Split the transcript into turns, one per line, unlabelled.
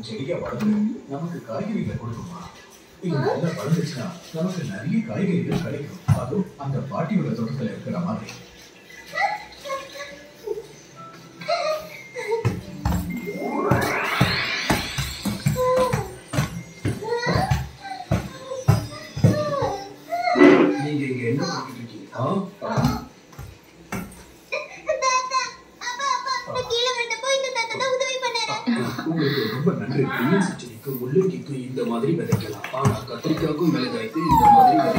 நமக்கு செடியா வளர்ந்து நமக்கு காய்கறிகளை கொடுக்குமா இது நல்லா வளர்ந்துச்சுன்னா நமக்கு நிறைய காய்கறிகள் கிடைக்கும் அதுவும் அந்த பாட்டியோட தோட்டத்துல இருக்கிற மாதிரி
நீங்க இங்க என்ன பண்ணிட்டு இருக்கீங்க ஆ? உங்களுக்கு ரொம்ப நன்றி பிஎன்சி செடிக்கு முள்ளங்கிக்கு இந்த மாதிரி விதைக்கலாம் ஆனா கத்திரிக்காய்க்கும் மிளகாய்க்கும் இந்த மாதிரி விதை